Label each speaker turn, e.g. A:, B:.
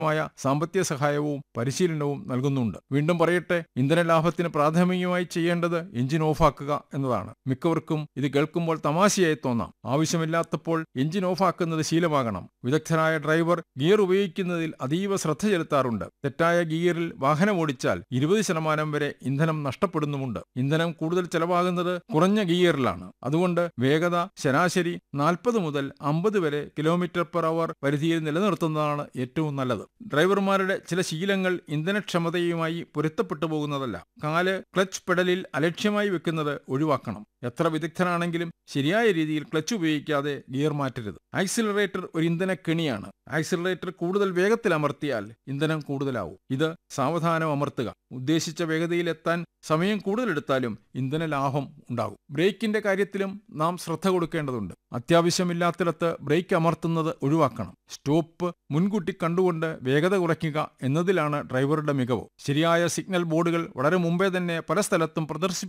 A: മായ സാമ്പത്തിക സഹായവും പരിശീലനവും നൽകുന്നുണ്ട് വീണ്ടും പറയട്ടെ ഇന്ധന ലാഭത്തിന് പ്രാഥമികമായി ചെയ്യേണ്ടത് എഞ്ചിൻ ഓഫാക്കുക എന്നതാണ് മിക്കവർക്കും ഇത് കേൾക്കുമ്പോൾ തമാശയായി തോന്നാം ആവശ്യമില്ലാത്തപ്പോൾ എഞ്ചിൻ ഓഫാക്കുന്നത് ശീലമാകണം വിദഗ്ധനായ ഡ്രൈവർ ഗിയർ ഉപയോഗിക്കുന്നതിൽ അതീവ ശ്രദ്ധ ചെലുത്താറുണ്ട് തെറ്റായ ഗിയറിൽ വാഹനം ഓടിച്ചാൽ ഇരുപത് ശതമാനം വരെ ഇന്ധനം നഷ്ടപ്പെടുന്നുമുണ്ട് ഇന്ധനം കൂടുതൽ ചെലവാകുന്നത് കുറഞ്ഞ ഗിയറിലാണ് അതുകൊണ്ട് വേഗത ശരാശരി നാൽപ്പത് മുതൽ അമ്പത് വരെ കിലോമീറ്റർ പെർ അവർ പരിധിയിൽ നിലനിർത്തുന്നതാണ് ഏറ്റവും നല്ലത് ഡ്രൈവർമാരുടെ ചില ശീലങ്ങൾ ഇന്ധനക്ഷമതയുമായി പൊരുത്തപ്പെട്ടു പോകുന്നതല്ല കാല് ക്ലച്ച് പെഡലിൽ അലക്ഷ്യമായി വെക്കുന്നത് ഒഴിവാക്കണം എത്ര വിദഗ്ധനാണെങ്കിലും ശരിയായ രീതിയിൽ ക്ലച്ച് ഉപയോഗിക്കാതെ ഗിയർ മാറ്റരുത് ആക്സിലറേറ്റർ ഒരു ഇന്ധന കെണിയാണ് ആക്സിലറേറ്റർ കൂടുതൽ വേഗത്തിൽ അമർത്തിയാൽ ഇന്ധനം കൂടുതലാവും ഇത് സാവധാനം അമർത്തുക ഉദ്ദേശിച്ച വേഗതയിൽ എത്താൻ സമയം കൂടുതലെടുത്താലും ഇന്ധന ലാഭം ഉണ്ടാകും ബ്രേക്കിന്റെ കാര്യത്തിലും നാം ശ്രദ്ധ കൊടുക്കേണ്ടതുണ്ട് അത്യാവശ്യമില്ലാത്തിടത്ത് ബ്രേക്ക് അമർത്തുന്നത് ഒഴിവാക്കണം സ്റ്റോപ്പ് മുൻകൂട്ടി കണ്ടുകൊണ്ട് വേഗത കുറയ്ക്കുക എന്നതിലാണ് ഡ്രൈവറുടെ മികവ് ശരിയായ സിഗ്നൽ ബോർഡുകൾ വളരെ മുമ്പേ തന്നെ പല സ്ഥലത്തും പ്രദർശിപ്പിച്ചു